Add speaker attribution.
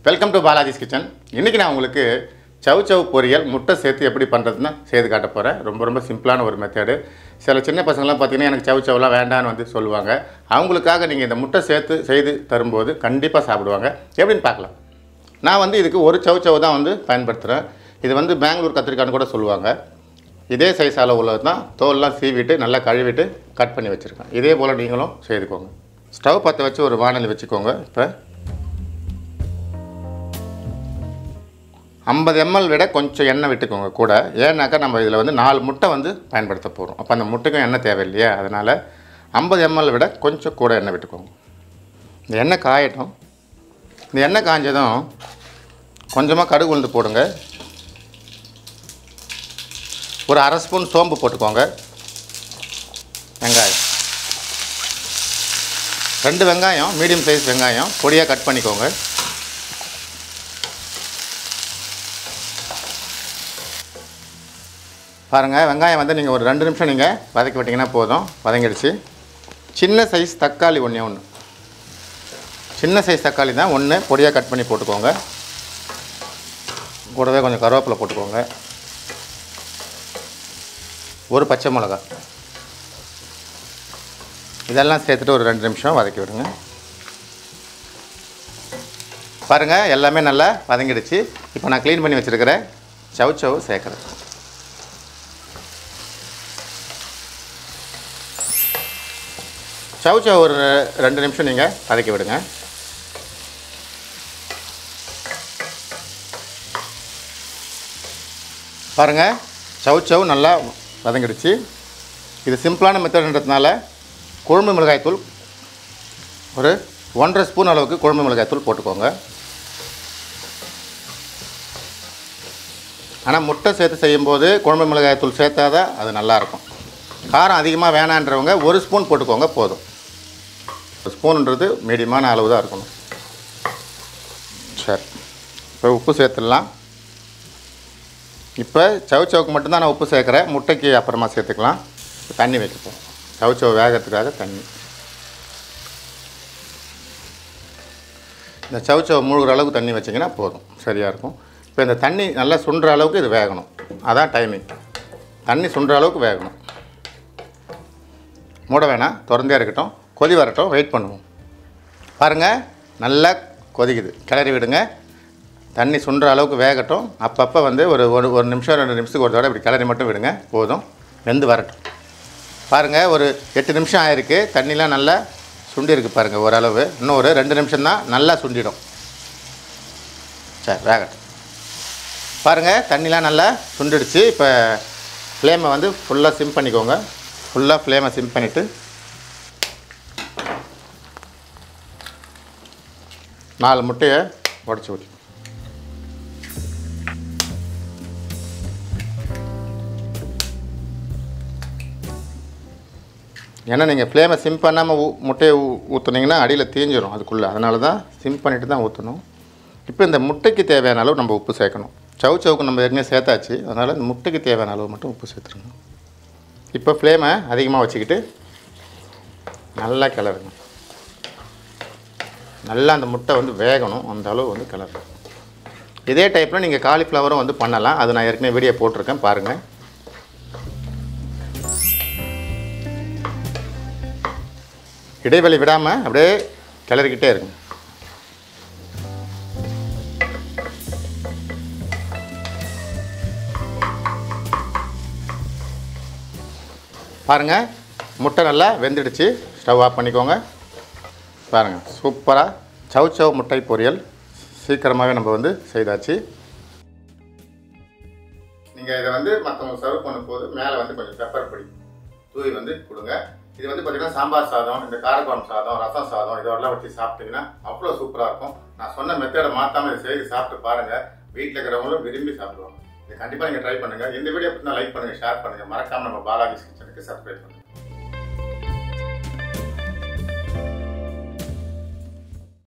Speaker 1: welcome to Balaji's kitchen இன்றைக்கி நான் உங்களுக்கு சவ் சவ் பொரியல் முட்டை சேர்த்து எப்படி பண்ணுறதுன்னு செய்து காட்ட போகிறேன் ரொம்ப ரொம்ப சிம்பிளான ஒரு மெத்தடு சில சின்ன பசங்களாம் பார்த்தீங்கன்னா எனக்கு சவ் சவ்லாம் வேண்டான்னு வந்து சொல்லுவாங்க அவங்களுக்காக நீங்கள் இந்த முட்டை சேர்த்து செய்து தரும்போது கண்டிப்பாக சாப்பிடுவாங்க எப்படின்னு பார்க்கலாம் நான் வந்து இதுக்கு ஒரு சவ் சவ் தான் வந்து பயன்படுத்துகிறேன் இது வந்து பெங்களூர் கத்திரிக்காய்னு கூட சொல்லுவாங்க இதே சைஸ் அளவு உள்ளது தான் தோல்லாம் சீவிட்டு நல்லா கழுவிட்டு கட் பண்ணி வச்சுருக்கேன் இதே போல் நீங்களும் செய்துக்கோங்க ஸ்டவ் பற்ற வச்சு ஒரு வானல் வச்சுக்கோங்க இப்போ ஐம்பது எம்எல் விட கொஞ்சம் எண்ணெய் விட்டுக்கோங்க கூட ஏன்னாக்கா நம்ம இதில் வந்து நாலு முட்டை வந்து பயன்படுத்த போகிறோம் அப்போ அந்த முட்டைக்கும் எண்ணெய் தேவை இல்லையா அதனால் ஐம்பது எம்எல் விட கொஞ்சம் கூட எண்ணெய் விட்டுக்கோங்க இந்த எண்ணெய் காயட்டும் இந்த எண்ணெய் காஞ்சதும் கொஞ்சமாக கடுகு உளுந்து போடுங்க ஒரு அரை ஸ்பூன் சோம்பு போட்டுக்கோங்க வெங்காயம் ரெண்டு வெங்காயம் மீடியம் சைஸ் வெங்காயம் பொடியாக கட் பண்ணிக்கோங்க பாருங்கள் வெங்காயம் வந்து நீங்கள் ஒரு ரெண்டு நிமிஷம் நீங்கள் வதக்கி விட்டிங்கன்னா போதும் வதங்கிடுச்சு சின்ன சைஸ் தக்காளி ஒன்றே ஒன்று சின்ன சைஸ் தக்காளி தான் ஒன்று பொடியாக கட் பண்ணி போட்டுக்கோங்க கூடவே கொஞ்சம் கருவேப்பிலை போட்டுக்கோங்க ஒரு பச்சை மிளகா இதெல்லாம் சேர்த்துட்டு ஒரு ரெண்டு நிமிஷம் வதக்கி விடுங்க பாருங்கள் எல்லாமே நல்லா வதங்கிடுச்சு இப்போ நான் க்ளீன் பண்ணி வச்சுருக்கிறேன் சவு சவு சேர்க்குறேன் சவு சவு ஒரு ரெண்டு நிமிஷம் நீங்கள் வதக்கி விடுங்க பாருங்கள் சவு சவு நல்லா வதங்கிடுச்சு இது சிம்பிளான மெத்தட்ன்றதுனால குழம்பு மிளகாய்த்தூள் ஒரு ஒன்றரை ஸ்பூன் அளவுக்கு குழம்பு மிளகாய்த்தூள் போட்டுக்கோங்க ஆனால் முட்டை சேர்த்து செய்யும்போது குழம்பு மிளகாய்த்தூள் சேர்த்தா தான் அது நல்லாயிருக்கும் காரம் அதிகமாக வேணான்றவங்க ஒரு ஸ்பூன் போட்டுக்கோங்க போதும் ஒரு ஸ்பூனுன்றது மீடியமான அளவு தான் இருக்கணும் சரி இப்போ உப்பு சேர்த்துடலாம் இப்போ சவு சவுக்கு மட்டும்தான் நான் உப்பு சேர்க்குறேன் முட்டைக்கு அப்புறமா சேர்த்துக்கலாம் இப்போ தண்ணி வைக்கப்போம் சவு சவு வேகிறதுக்காக தண்ணி இந்த சவு சவு மூழ்கிற அளவுக்கு தண்ணி வச்சிங்கன்னா போதும் சரியாக இருக்கும் இப்போ இந்த தண்ணி நல்லா சுண்டுற அளவுக்கு இது வேகணும் அதான் டைமிங் தண்ணி சுண்டுற அளவுக்கு வேகணும் மூட வேணாம் திறந்தே இருக்கட்டும் கொதி வரட்டும் வெயிட் பண்ணுவோம் பாருங்கள் நல்லா கொதிக்குது கிளறி விடுங்க தண்ணி சுண்டுற அளவுக்கு வேகட்டும் அப்பப்போ வந்து ஒரு ஒரு ஒரு நிமிஷம் ரெண்டு நிமிஷத்துக்கு ஒரு தடவை இப்படி கிளறி மட்டும் விடுங்க போதும் வெந்து வரட்டும் பாருங்கள் ஒரு எட்டு நிமிஷம் ஆயிருக்கு தண்ணிலாம் நல்லா சுண்டிருக்கு பாருங்கள் ஓரளவு இன்னும் ஒரு ரெண்டு நிமிஷம் தான் நல்லா சுண்டிடும் சரி வேகட்டும் பாருங்கள் தண்ணிலாம் நல்லா சுண்டிடுச்சு இப்போ ஃப்ளேமை வந்து ஃபுல்லாக சிம் பண்ணிக்கோங்க ஃபுல்லாக ஃப்ளேமை சிம் பண்ணிவிட்டு நாலு முட்டையை உடச்சி ஊற்றி ஏன்னா நீங்கள் ஃப்ளேமை சிம் பண்ணாமல் ஊ முட்டையை ஊ ஊற்றுனீங்கன்னா அடியில் தீஞ்சிரும் அதுக்குள்ளே அதனால தான் சிம் பண்ணிவிட்டு தான் ஊற்றணும் இப்போ இந்த முட்டைக்கு தேவையான அளவு நம்ம உப்பு சேர்க்கணும் சவு சவுக்கு நம்ம ஏற்கனவே சேர்த்தாச்சு அதனால் இந்த முட்டைக்கு தேவையான அளவு மட்டும் உப்பு சேர்த்துருங்க இப்போ ஃப்ளேமை அதிகமாக வச்சுக்கிட்டு நல்லா கிளறுங்க நல்லா அந்த முட்டை வந்து வேகணும் அந்த அளவு வந்து கிளறுங்க இதே டைப்பில் நீங்கள் காலிஃப்ளவரும் வந்து பண்ணலாம் அது நான் ஏற்கனவே வீடியோ போட்டிருக்கேன் பாருங்கள் இடைவெளி விடாமல் அப்படியே கிளறிக்கிட்டே இருங்க பாருங்கள் முட்டை நல்லா வெந்துடுச்சு ஸ்டவ் ஆஃப் பண்ணிக்கோங்க பாருங்கள் சூப்பராக சவ் சவ் முட்டை பொரியல் சீக்கிரமாகவே நம்ம வந்து செய்தாச்சு நீங்கள் இதை வந்து மற்றவங்க சர்வ் பண்ணும்போது மேலே வந்து கொஞ்சம் பெப்பர் பொடி தூவி வந்து கொடுங்க இது வந்து பார்த்தீங்கன்னா சாம்பார் சாதம் இந்த காரக்குழம்பு சாதம் ரசம் சாதம் இதெல்லாம் வச்சு சாப்பிட்டீங்கன்னா அவ்வளோ சூப்பராக இருக்கும் நான் சொன்ன மெத்தடை மாற்றாமல் இதை செய்து சாப்பிட்டு பாருங்கள் வீட்டில் இருக்கிறவங்களும் விரும்பி சாப்பிடுவாங்க இது கண்டிப்பாக நீங்கள் ட்ரை பண்ணுங்கள் இந்த வீடியோ பிடிச்சா லைக் பண்ணுங்கள் ஷேர் பண்ணுங்கள் மறக்காமல் நம்ம பாலாஜி கிச்சனுக்கு சப்ஸ்கிரைப் பண்ணுங்கள்